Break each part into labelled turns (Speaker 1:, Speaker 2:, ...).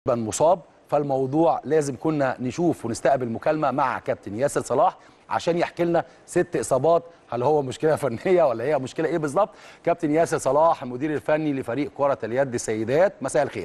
Speaker 1: مصاب فالموضوع لازم كنا نشوف ونستقبل مكالمه مع كابتن ياسر صلاح عشان يحكي لنا ست اصابات هل هو مشكله فنيه ولا هي مشكله ايه بالظبط كابتن ياسر صلاح المدير الفني لفريق كره اليد السيدات مساء الخير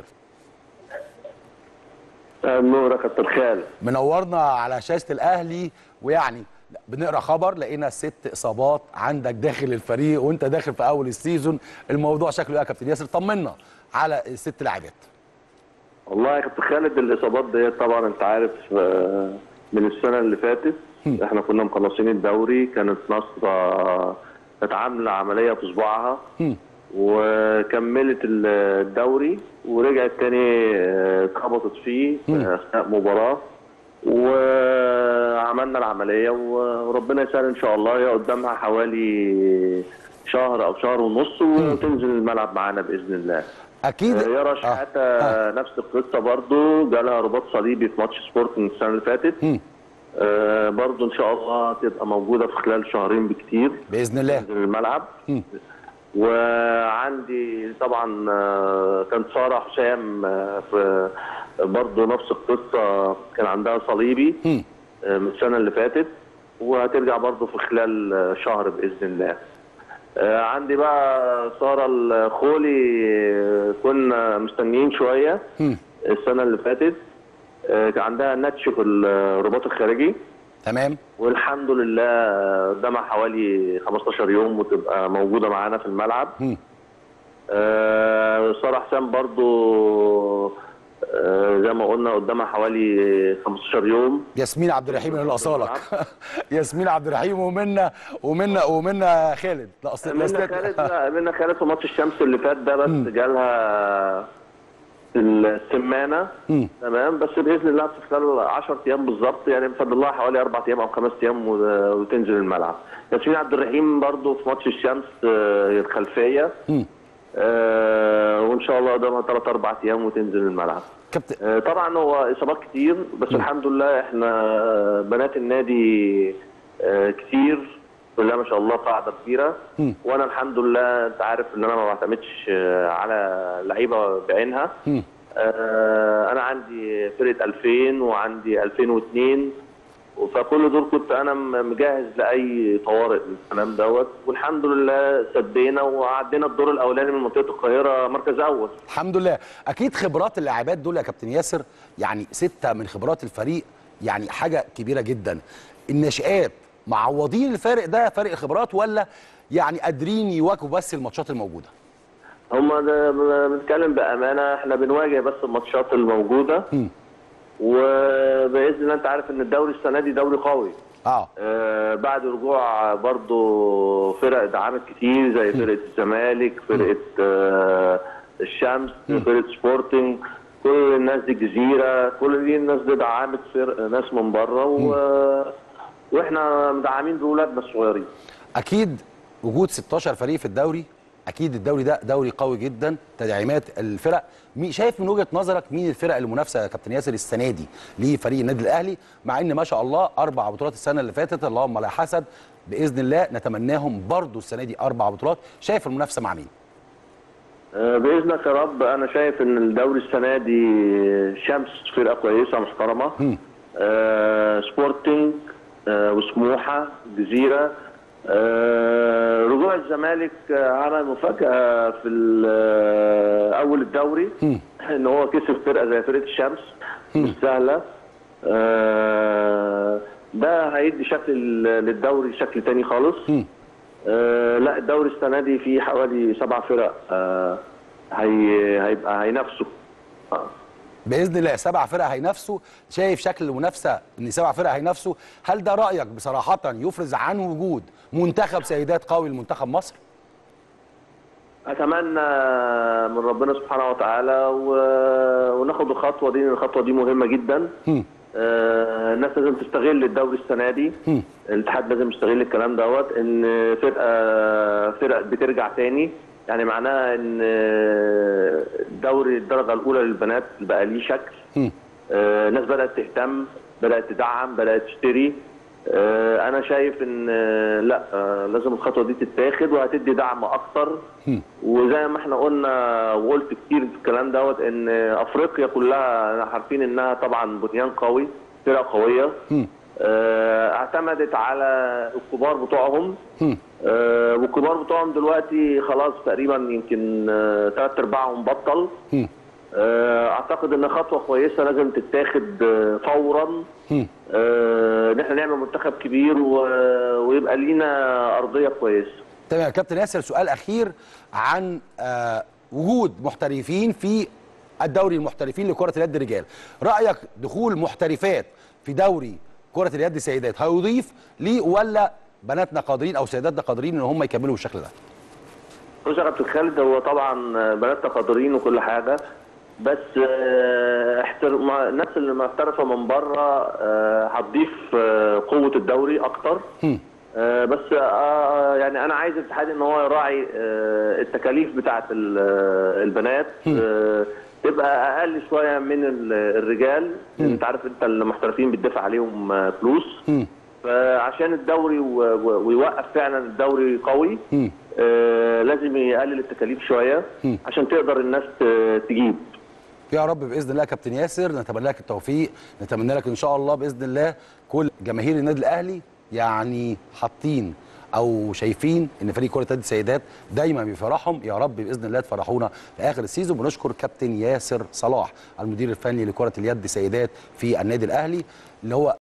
Speaker 2: النور يا كابتن خالد
Speaker 1: منورنا على شاشه الاهلي ويعني بنقرا خبر لقينا ست اصابات عندك داخل الفريق وانت داخل في اول السيزون الموضوع شكله ايه يا كابتن ياسر طمنا على الست لاعبات
Speaker 2: والله يا كابتن خالد الاصابات ديت طبعا انت عارف آه، من السنه اللي فاتت احنا كنا مخلصين الدوري كانت نصر آه، كانت عامله عمليه في صباعها وكملت ال- الدوري ورجعت تاني آه، اتخبطت فيه في اثناء مباراه وعملنا العمليه وربنا يسهل ان شاء الله هي قدامها حوالي شهر او شهر ونص وتنزل الملعب معانا باذن الله
Speaker 1: اكيد
Speaker 2: آه، يارا شحاته نفس القصه برضو جالها رباط صليبي في ماتش سبورت من السنه اللي فاتت
Speaker 1: مم.
Speaker 2: آه برضو ان شاء الله تبقى موجوده في خلال شهرين بكتير
Speaker 1: باذن الله
Speaker 2: تنزل الملعب
Speaker 1: مم.
Speaker 2: وعندي طبعا آه، كانت ساره حسام آه، في برضو نفس القصه كان عندها صليبي
Speaker 1: مم.
Speaker 2: آه، من السنه اللي فاتت وهترجع برضو في خلال آه، شهر باذن الله آه، عندي بقى ساره الخولي آه، كنا مستنيين شويه
Speaker 1: مم.
Speaker 2: السنه اللي فاتت آه، كان عندها نتش في الرباط الخارجي
Speaker 1: تمام
Speaker 2: والحمد لله قدامها حوالي 15 يوم وتبقى موجوده معانا في الملعب
Speaker 1: مم.
Speaker 2: آه، ساره حسام برضو آه، زي ما قلنا قدامها حوالي 15 يوم
Speaker 1: ياسمين عبد الرحيم من الاصالك ياسمين عبد الرحيم ومنا ومنا ومنا خالد لا اصل
Speaker 2: منى
Speaker 1: الأصل-
Speaker 2: خالد لا، منى خالد في ماتش الشمس اللي فات ده بس جالها السمانه
Speaker 1: مم.
Speaker 2: تمام بس باذن الله في خلال 10 ايام بالظبط يعني بفضل الله حوالي اربع ايام او خمس ايام و- وتنزل الملعب. ياسمين عبد الرحيم برضو في ماتش الشمس آه، الخلفيه
Speaker 1: مم.
Speaker 2: آه، وان شاء الله قدامها ثلاث اربع ايام وتنزل الملعب.
Speaker 1: كابتن
Speaker 2: آه، طبعا هو اصابات كتير بس الحمد لله احنا آه، بنات النادي آه، كتير بسم الله ما شاء الله قاعده كبيره
Speaker 1: مم.
Speaker 2: وانا الحمد لله انت عارف ان انا ما بعتمدش آه، على لعيبه بعينها
Speaker 1: مم.
Speaker 2: آه، انا عندي فرقه 2000 وعندي 2002 فكل دول كنت انا م- مجهز لاي طوارئ من الكلام دوت والحمد لله سدينا وعدينا الدور الاولاني من منطقه القاهره مركز اول
Speaker 1: الحمد لله اكيد خبرات اللاعبات دول يا كابتن ياسر يعني سته من خبرات الفريق يعني حاجه كبيره جدا الناشئات معوضين الفارق ده فارق خبرات ولا يعني قادرين يواكبوا بس الماتشات الموجوده
Speaker 2: هما ده بنتكلم بامانه احنا بنواجه بس الماتشات الموجوده
Speaker 1: مم.
Speaker 2: وباذن الله انت عارف ان الدوري السنه دي دوري قوي
Speaker 1: اه
Speaker 2: آه بعد رجوع برضو فرق دعمت كتير زي فرقه الزمالك فرقه آه الشمس فرقه سبورتنج كل الناس دي الجزيره كل دي الناس دي دعمت فرق ناس من بره و... واحنا مدعمين باولادنا الصغيرين
Speaker 1: اكيد وجود 16 فريق في الدوري اكيد الدوري ده دوري قوي جدا تدعيمات الفرق مي شايف من وجهه نظرك مين الفرق المنافسه يا كابتن ياسر السنه دي لفريق النادي الاهلي مع ان ما شاء الله اربع بطولات السنه اللي فاتت اللهم لا حسد باذن الله نتمناهم برضو السنه دي اربع بطولات شايف المنافسه مع مين
Speaker 2: آه، باذنك يا رب انا شايف ان الدوري السنه دي شمس فرقه كويسه محترمه آه سبورتنج آه وسموحه جزيره آه رجوع الزمالك آه، عمل مفاجاه في ال- آه، اول الدوري ان هو كسب فرقه زي فرقه الشمس مش سهله آه ده هيدي شكل ال- للدوري شكل تاني خالص آه لا الدوري السنه دي فيه حوالي سبع فرق آه هي هيبقى هينافسوا آه.
Speaker 1: باذن الله سبع فرق هينافسوا شايف شكل المنافسه ان سبع فرق هينافسوا هل ده رايك بصراحه يفرز عن وجود منتخب سيدات قوي لمنتخب مصر
Speaker 2: اتمنى من ربنا سبحانه وتعالى و... وناخد الخطوه دي لأن الخطوه دي مهمه جدا
Speaker 1: هم.
Speaker 2: آه، الناس لازم تستغل الدوري السنه دي
Speaker 1: هم.
Speaker 2: الاتحاد لازم يستغل الكلام دوت ان فرقه فرق بترجع تاني يعني معناها ان آه، دوري الدرجه الاولى للبنات بقى ليه شكل
Speaker 1: هم.
Speaker 2: آه، الناس بدات تهتم بدات تدعم بدات تشتري آه، انا شايف ان آه، لا آه، لازم الخطوه دي تتاخد وهتدي دعم اكتر وزي ما احنا قلنا وقلت كتير في الكلام دوت ان افريقيا كلها عارفين انها طبعا بنيان قوي فرقه قويه آه، اعتمدت على الكبار بتوعهم آه، والكبار بتوعهم دلوقتي خلاص تقريبا يمكن ثلاث ارباعهم بطل آه، اعتقد ان خطوه كويسه لازم تتاخد آه، فورا آه، ان احنا نعمل منتخب كبير و- ويبقى لينا ارضيه كويسه
Speaker 1: تمام يا كابتن ياسر سؤال اخير عن آه وجود محترفين في الدوري المحترفين لكره اليد رجال رايك دخول محترفات في دوري كره اليد سيدات هيضيف ليه ولا بناتنا قادرين او سيداتنا قادرين ان هم يكملوا بالشكل ده
Speaker 2: بص يا كابتن خالد هو طبعا بناتنا قادرين وكل حاجه بس آه، احتر... مع- الناس اللي محترفه من بره آه، هتضيف آه، قوه الدوري اكتر آه، بس آه، يعني انا عايز الاتحاد ان هو يراعي آه، التكاليف بتاعه ال- آه، البنات آه، تبقى اقل شويه من ال- الرجال انت عارف انت المحترفين بتدفع عليهم آه، فلوس فعشان الدوري و- و- ويوقف فعلا الدوري قوي آه، لازم يقلل التكاليف شويه عشان تقدر الناس ت- تجيب
Speaker 1: يا رب باذن الله يا كابتن ياسر نتمنى لك التوفيق نتمنى لك ان شاء الله باذن الله كل جماهير النادي الاهلي يعني حاطين او شايفين ان فريق كره يد السيدات دايما بيفرحهم يا رب باذن الله تفرحونا في اخر السيزون بنشكر كابتن ياسر صلاح المدير الفني لكره اليد سيدات في النادي الاهلي اللي هو